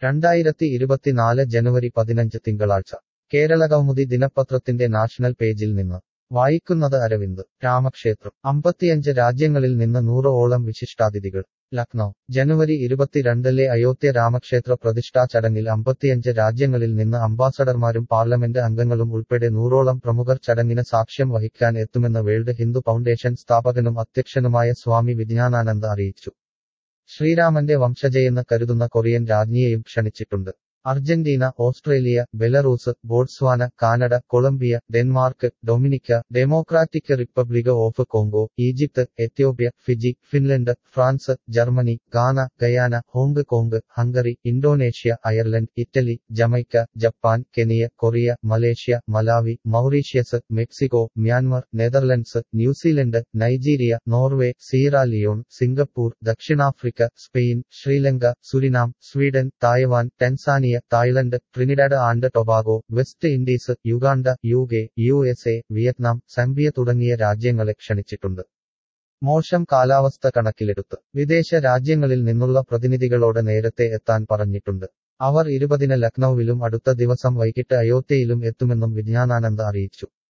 രണ്ടായിരത്തി ഇരുപത്തിനാല് ജനുവരി പതിനഞ്ച് തിങ്കളാഴ്ച കേരളകൗമുദി ദിനപത്രത്തിന്റെ നാഷണൽ പേജിൽ നിന്ന് വായിക്കുന്നത് അരവിന്ദ് രാമക്ഷേത്രം അമ്പത്തിയഞ്ച് രാജ്യങ്ങളിൽ നിന്ന് നൂറ് ഓളം വിശിഷ്ടാതിഥികൾ ലക്നൗ ജനുവരി ഇരുപത്തിരണ്ടിലെ അയോധ്യ രാമക്ഷേത്ര പ്രതിഷ്ഠാ ചടങ്ങിൽ അമ്പത്തിയഞ്ച് രാജ്യങ്ങളിൽ നിന്ന് അംബാസഡർമാരും പാർലമെന്റ് അംഗങ്ങളും ഉൾപ്പെടെ നൂറോളം പ്രമുഖർ ചടങ്ങിന് സാക്ഷ്യം വഹിക്കാൻ എത്തുമെന്ന് വേൾഡ് ഹിന്ദു ഫൗണ്ടേഷൻ സ്ഥാപകനും അധ്യക്ഷനുമായ സ്വാമി വിജ്ഞാനാനന്ദ അറിയിച്ചു ശ്രീരാമന്റെ വംശജയെന്ന് കരുതുന്ന കൊറിയൻ രാജ്ഞിയെയും ക്ഷണിച്ചിട്ടുണ്ട് Argentina Australia Belarus Botswana Canada Colombia Denmark Dominica Democratic Republic of Congo Egypt Ethiopia Fiji Finland France Germany Ghana Guyana Hong Kong Hungary Indonesia Ireland Italy Jamaica Japan Kenya Korea Malaysia Malawi Mauritius Mexico Myanmar Netherlands New Zealand Nigeria Norway Sierra Leone Singapore ദക്ഷിണാഫ്രിക്ക Spain Sri Lanka Suriname Sweden Taiwan Tanzania Thailand Trinidad and Tobago West Indies Uganda U K U S A Vietnam Zambia തുടങ്ങിയ രാജ്യങ്ങളെ ക്ഷണിച്ചിട്ടുണ്ട് മോശം കാലാവസ്ഥ കണക്കിലെടുത്ത് വിദേശ രാജ്യങ്ങളിൽ നിന്നുള്ള പ്രതിനിധികളോട് നേരത്തെ എത്താൻ പറഞ്ഞിട്ടുണ്ട് അവർ ഇരുപതിന് ലക്നൌവിലും അടുത്ത ദിവസം വൈകിട്ട് അയോധ്യയിലും എത്തുമെന്നും വിജ്ഞാനാനന്ദ അറിയിച്ചു